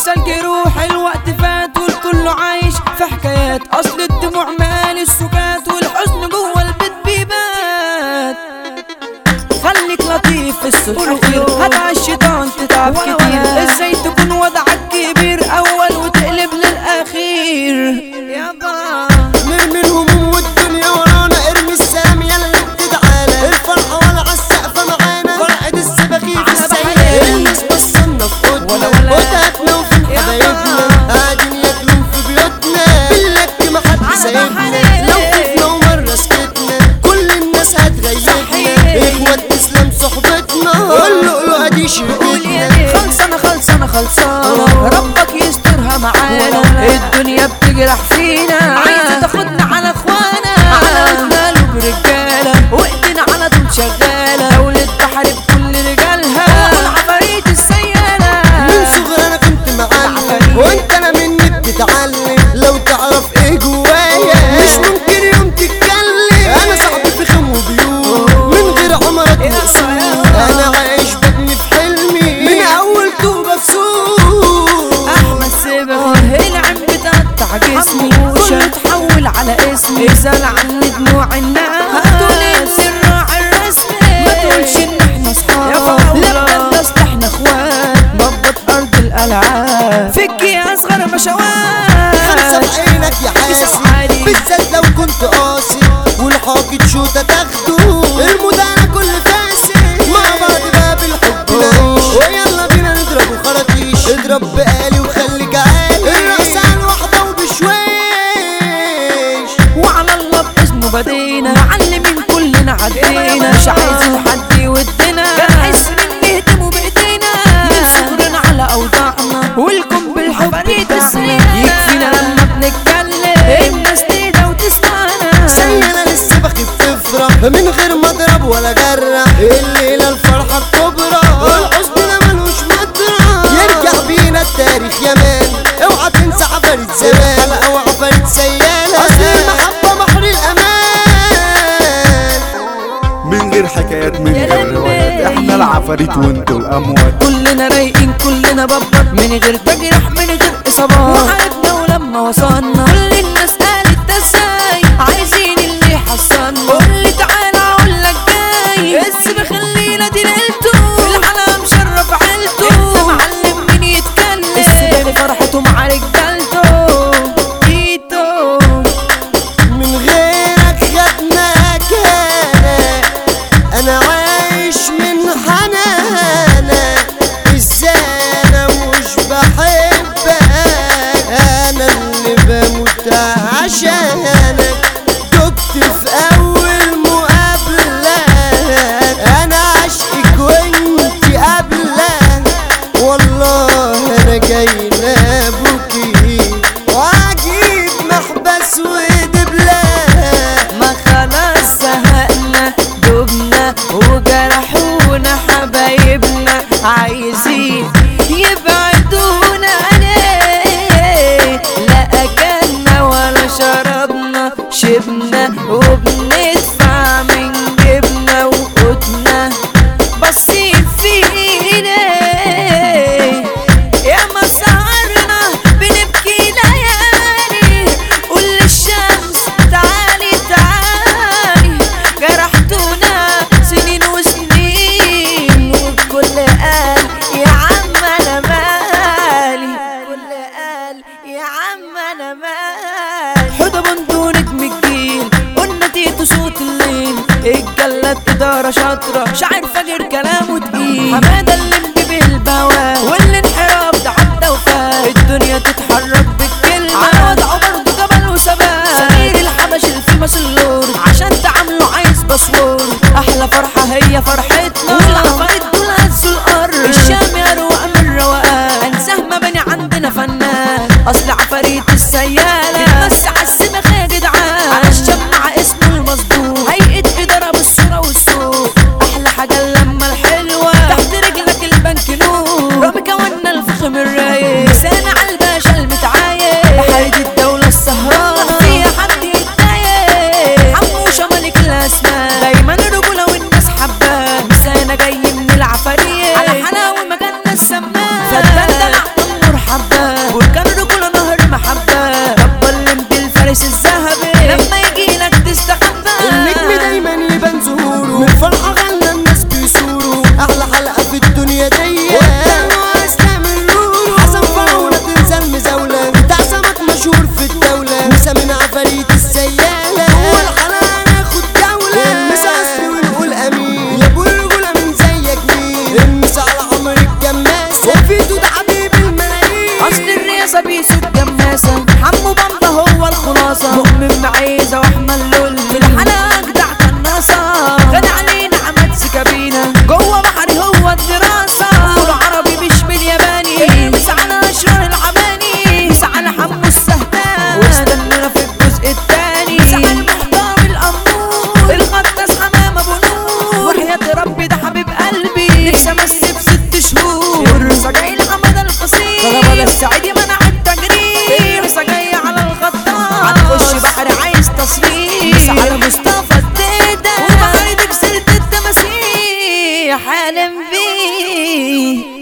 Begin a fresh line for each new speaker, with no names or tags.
انسى الجروح الوقت فات والكل عايش في حكايات اصل الدموع مال السكات والحزن جوه البيت بيبات خليك لطيف في السطور هتع الشيطان تتعب كتير ازاي تكون وضعك كبير اول وتقلب للاخير يابا
نرمي الهموم والدنيا ورانا ارمي السلام يلا بتتعالى الفرحة ولا عالسقفة معانا فرحة السباخين في السيارة الناس بصلنا في
ولا
قدنا
ولا.
وتهاتنا وفي حبايبنا قاعدين ياكلوا في بيوتنا باللك ما حد
على
سايبنا
بحري.
لو خفنا ومرة سكتنا كل الناس هتغيبنا
صحيح.
اخوات تسلم صحبتنا واللؤلؤة دي
قول يا
شركتنا
ليه خلصانة خلصانة خلصانة ربك يسترها معانا الدنيا بتجرح فينا عايزة تاخدنا على اخوانا على رجاله برجالة وايدينا على طول شغالة دولة بحر بكل رجالها والعفاريت السيالة
من صغرنا كنت معلم وانت انا مني بتتعلم لو تعرف ايه جوايا مش ممكن يوم تتكلم انا صاحبي في خم وبيوت من غير عمرك مقسوم انا عايش ببني في حلمي من اول طوبة في سوق
احمد سبغ العين بتقطع جسمي كله تحول على اسمي اسأل عن دموع الناس هتقول انت الراعي الرسمي ما تقولش ان احنا اصحاب لا بجد اصل احنا اخوات ضبط ارض الالعاب فكي اصغر
خمسة
مشاوات
في عينك يا
تسعة
حاسي
عادي.
بالذات لو كنت قاسي والحاجة شوطة تاخده المدانة كل فاسي مع بعض بقى بالحب نعيش ويلا بينا نضرب وخراطيش اضرب بقالي وخليك عالي الرأس على الواحدة وبشويش
وعلى الله باسمه بدينا معلمين كلنا عدينا مش عايزين حد يودنا بنحس ان نهتموا بايدينا من صغرنا على اوضاعنا والكم بالحب بتاعنا يكفينا لما بنتكلم الناس تهدى وتسمعنا
سينا لسه بخي بتفرح من غير ما اضرب ولا جرح الليلة الفرحة الكبرى والحزن ده ملوش مطرح يرجع بينا التاريخ يا مان اوعى تنسى عفاريت زمان حلقة وعفاريت سيالة اصل المحبة بحر الامان
من غير حكايات من
يا
غير روايات
لمي.
احنا العفاريت وانتوا الاموات
كلنا رايقين كلنا ببط من غير تجرح من غير اصابات وحاربنا ولما وصلنا كل الناس قالت ده ازاي عايزين اللي يحصلنا قول لي تعالى اقول لك جاي بس بخلينا دي ليلته في الحلقه مشرف عيلته انت معلم مين يتكلم السباني فرحته مع رجالته تيتو
من غيرك خدناك انا عايش من حنانك ازاي انا مش بحبك انا اللي بموت عشانك دقت في اول مقابلة انا عشقك وانت قبلة والله انا جاي لابوكي واجيب محبس ودبلة
ما خلاص زهقنا دبنا وجرحونا حبايبنا عايزين يبعدونا عليه لا اكلنا ولا شربنا شبنا وبندفع من جبنا وقوتنا باصين فينا يا ما سهرنا بنبكي ليالي قول للشمس تعالي تعالي جرحتونا سنين وسنين والكل قال يا عم انا مالي الكل قال يا عم انا مالي حوضة بندو نجم الجيل قلنا تيتو صوت الليل اتجلت إدارة شاطرة شاعر فاجر كلامه تقيل حمادة اللي مجيب البوا والانحراف ده عدى وفات الدنيا تتحرك بالكلمة على وضعه برضه جبل وثبات سمير الحبش الفيمس اللورد عشان تعامله عايز باسورد أحلى فرحة هي فرحتنا والعفاريت دول هزوا الأرض الشام يا رواق من روقان أنساه مبني عندنا فنان أصل عفاريت السيالة بس عالسمخ يا جدعان على الشمع اسمه المصدوق هيئة إدارة بالصورة والسوق أحلى حاجة اللمة الحلوة تحت رجلك البنك نور رامي كوانا الفخم الرايق لسان على الباشا المتعايق بحرية الدولة السهرانة فيها حد يتضايق حموشة ملك الأسماء دايما الرجولة والناس حباه مسانا جاي من العفاريت على حلاوة مكاننا السمان فالدلدل عقل مرحبا سعيدي منع التجريح لسه جاي على الغطاس هتخش بحر عايز تصريح على مصطفى الديدة وبحر دي بسيرة التماسيح حالم بيه